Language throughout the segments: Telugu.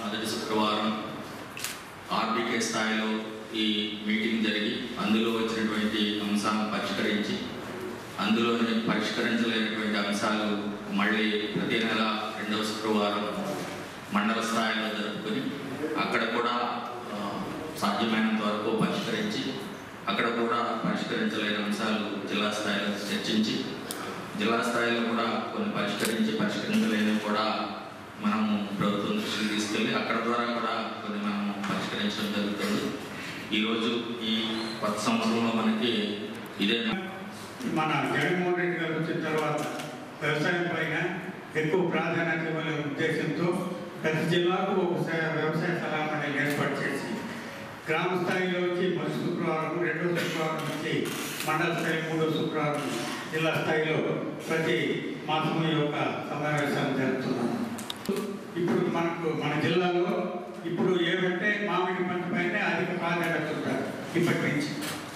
మొదటి శుక్రవారం ఆర్బీకే స్థాయిలో ఈ మీటింగ్ జరిగి అందులో వచ్చినటువంటి అంశాలను పరిష్కరించి అందులోని పరిష్కరించలేనటువంటి అంశాలు మళ్ళీ ప్రతి నెల రెండవ శుక్రవారం మండల స్థాయిలో జరుపుకొని అక్కడ కూడా ఆ, సాధ్యమైనంత వరకు పరిష్కరించి అక్కడ కూడా పరిష్కరించలేని అంశాలు జిల్లా స్థాయిలో చర్చించి జిల్లా స్థాయిలో కూడా కొన్ని పరిష్కరించి పరిష్కరించలేనివి కూడా మనము ప్రభుత్వం దృష్టికి తీసుకెళ్ళి అక్కడ ద్వారా కూడా కొన్ని మనము పరిష్కరించడం జరుగుతుంది ఈరోజు ఈ కొత్త సంవత్సరంలో మనకి ఇదే మన జగన్మోహన్ రెడ్డి గారు వచ్చిన తర్వాత వ్యవసాయం పైన ఎక్కువ ప్రాధాన్యత ఇవ్వలే ఉద్దేశంతో ప్రతి జిల్లాకు ఒక స- వ్యవసాయ సలహా మండలి ఏర్పాటు చేసి గ్రామ స్థాయిలో వచ్చి మొదటి శుక్రవారం రెండో శుక్రవారం నుంచి మండల స్థాయి మూడో శుక్రవారం జిల్లా స్థాయిలో ప్రతి మాసం ఈ యొక్క సమావేశాలు జరుపుతున్నాం ఇప్పుడు మనకు మన జిల్లాలో ఇప్పుడు ఏమంటే మామిడి పంట పైన అధిక ప్రాధాన్యత ఉంటారు ఇప్పటి నుంచి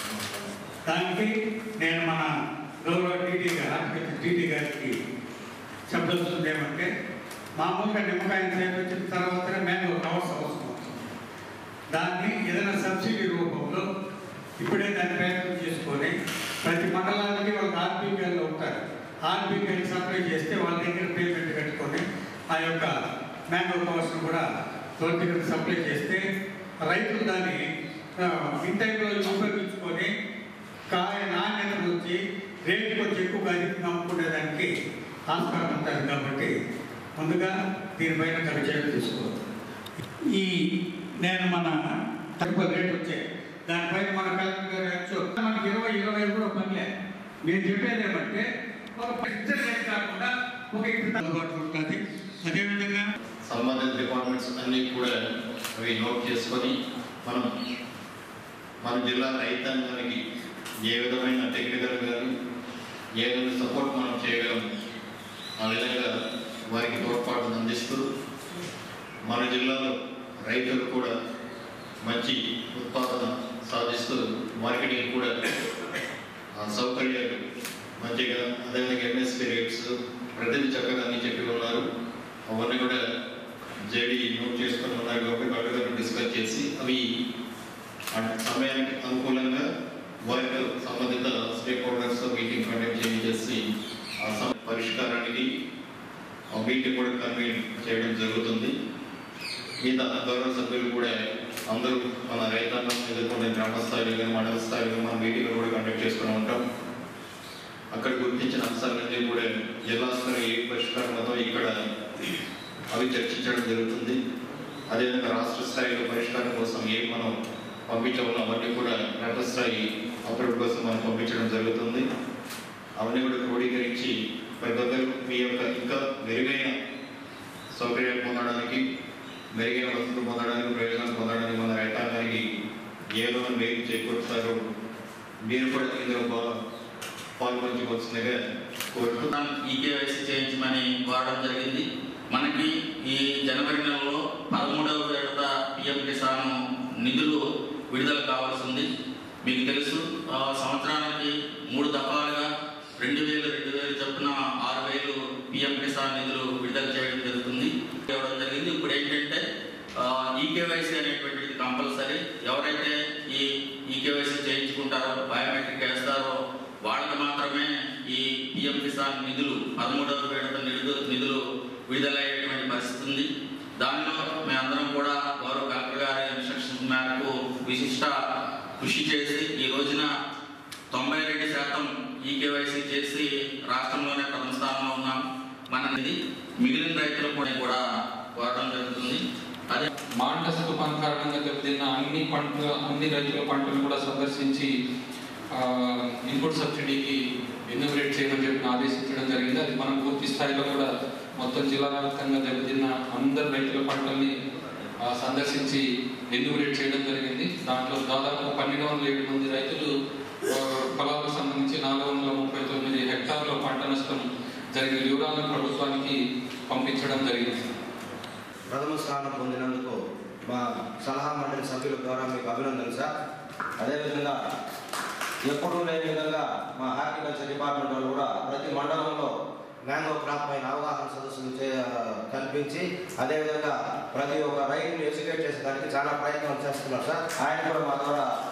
దానికి నేను మన గౌరవ టీటీ గారు హార్టికల్చర్ టీటీ గారికి చెప్పదలుచుకుంది ఏమంటే మామూలుగా నిమ్మకాయ చేతి వచ్చిన తర్వాత మ్యాంగో కవర్స్ అవసరం అవుతుంది దాన్ని ఏదైనా సబ్సిడీ రూపంలో ఇప్పుడే దాన్ని ప్రయత్నం చేసుకొని ప్రతి మండలానికి ఒక ఆర్బీకేలు ఉంటారు ఆర్బీకేలు సప్లై చేస్తే వాళ్ళ దగ్గర పేమెంట్ కట్టుకొని ఆ యొక్క మ్యాంగో కవర్స్ను కూడా వాళ్ళ దగ్గర సప్లై చేస్తే రైతులు దాన్ని ఆ, ఇన్ టైంలో ఉపయోగించుకొని కాయ నాణ్యత వచ్చి రేటు కొంచెం ఎక్కువగా అధికంగా అమ్ముకునేదానికి ఆస్కారం ఉంటుంది కాబట్టి ముందుగా దీనిపైన తగు చర్యలు తీసుకోవాలి ఈ నేను మన తక్కువ రేట్ వచ్చాయి దానిపైన మన కలెక్టర్ గారు వచ్చు మనకి ఇరవై ఇరవై ఐదు కూడా పనిలే నేను చెప్పేది ఏమంటే ఒక ఫిక్స్డ్ రేట్ కాకుండా ఒక ఇప్పుడు అందుబాటులో ఉంటుంది అదేవిధంగా సంబంధిత డిపార్ట్మెంట్స్ అన్నీ కూడా అవి నోట్ చేసుకొని మనం మన జిల్లా రైతాంగానికి ఏ విధమైన టెక్నికల్ కానీ ఏ విధమైన సపోర్ట్ మనం చేయగలం ఆ విధంగా వారికి తోడ్పాటును అందిస్తూ మన జిల్లాలో రైతులు కూడా మంచి ఉత్పాదన సాధిస్తూ మార్కెటింగ్ కూడా ఆ సౌకర్యాలు మంచిగా అదేవిధంగా ఎంఎస్పీ రేట్స్ ప్రతిదీ చక్కగా అన్ని చెప్పి ఉన్నారు అవన్నీ కూడా జేడీ నోట్ చేసుకొని ఉన్నారు కాబట్టి వాటి గారు డిస్కస్ చేసి అవి ఆ సమయానికి అనుకూలంగా వారికి సంబంధిత స్టేక్ హోల్డర్స్ మీటింగ్ కండక్ట్ చేయించేసి ఆ సమ పరిష్కారానికి ఆ మీటింగ్ కూడా కన్వీన్ చేయడం జరుగుతుంది మిగతా గౌరవ సభ్యులు కూడా అందరూ మన రైతాంగం ఎదుర్కొనే గ్రామ స్థాయిలో కానీ మండల స్థాయిలో మన మీటింగ్లు కూడా కండక్ట్ చేసుకుని ఉంటాం అక్కడ గుర్తించిన అంశాలన్నీ కూడా జిల్లా స్థాయి ఏ పరిష్కారం ఉందో ఇక్కడ అవి చర్చించడం జరుగుతుంది అదేవిధంగా రాష్ట్ర స్థాయిలో పరిష్కారం కోసం ఏం మనం పంపించవలో అవన్నీ కూడా రాష్ట్ర స్థాయి అప్రూవల్ కోసం మనం పంపించడం జరుగుతుంది అవన్నీ కూడా క్రోడీకరించి ప్రతి ఒక్కరు మీ యొక్క ఇంకా మెరుగైన సౌకర్యాలు పొందడానికి మెరుగైన వసతులు పొందడానికి ప్రయోజనాలు పొందడానికి మన రైతాంగానికి ఏదో మేలు చేకూరుతారో మీరు కూడా ఇందులో పా- పాల్పంచుకోవాల్సిందిగా కోరుతూ ఈకేవైసీ చేయించమని కోరడం జరిగింది మనకి ఈ జనవరి నెలలో పదమూడవ విడత పిఎం కిసాన్ నిధులు విడుదల కావాల్సి ఉంది మీకు తెలుసు ఆ, సంవత్సరానికి మూడు దఫాలుగా రెండు వేలు రెండు వేలు చొప్పున ఆరు వేలు పిఎం కిసాన్ నిధులు విడుదల చేయడం జరుగుతుంది ఇవ్వడం జరిగింది ఇప్పుడు ఏంటంటే ఈకేవైసీ అనేటువంటిది కంపల్సరీ ఎవరైతే ఈ ఈకేవైసీ చేయించుకుంటారో బయోమెట్రిక్ వేస్తారో వాళ్ళకి మాత్రమే ఈ పిఎం కిసాన్ నిధులు పదమూడవ విడత నిధులు నిధులు విడుదలయ్యేటువంటి పరిస్థితి ఉంది దానిలో మేమందరం కూడా గౌరవ కలెక్టర్ గారి ఇన్స్ట్రక్షన్స్ మేరకు విశిష్ట కృషి చేసి ఈ రోజున తొంభై రెండు శాతం ఈకేవైసీ చేసి రాష్ట్రంలోనే ప్రథమ స్థానంలో ఉన్నాం మన ఇది మిగిలిన రైతులు కూడా కూడా కోరడం జరుగుతుంది అదే మాంటస్ తుఫాన్ కారణంగా దెబ్బతిన్న అన్ని పంటలు అన్ని రైతుల పంటలు కూడా సందర్శించి ఆ, ఇన్పుట్ సబ్సిడీకి ఎన్యూమరేట్ చేయమని చెప్పి ఆదేశించడం జరిగింది అది మనం పూర్తి స్థాయిలో కూడా మొత్తం జిల్లా వ్యాప్తంగా దెబ్బతిన్న అందరు రైతుల పంటల్ని ఆ, సందర్శించి ఎన్యూమరేట్ చేయడం జరిగింది దాంట్లో దాదాపు పన్నెండు వందల ఏడు మంది రైతులు ఆ, పొలాలకు సంబంధించి నాలుగు వందల ముప్పై తొమ్మిది హెక్టార్ల పంట నష్టం జరిగిన వివరాలను ప్రభుత్వానికి పంపించడం జరిగింది ప్రథమ స్థానం పొందినందుకు మా సలహా మండలి సభ్యుల ద్వారా మీకు అభినందనలు సార్ అదేవిధంగా ఎప్పుడూ లేని విధంగా మా హార్టికల్చర్ డిపార్ట్మెంట్ వాళ్ళు కూడా ప్రతి మండలంలో మ్యాంగో క్రాప్ పైన అవగాహన సదస్సులు చే కల్పించి అదేవిధంగా ప్రతి ఒక్క రైతుని ఎడ్యుకేట్ చేసేదానికి చాలా ప్రయత్నాలు చేస్తున్నారు సార్ ఆయన కూడా మా ద్వారా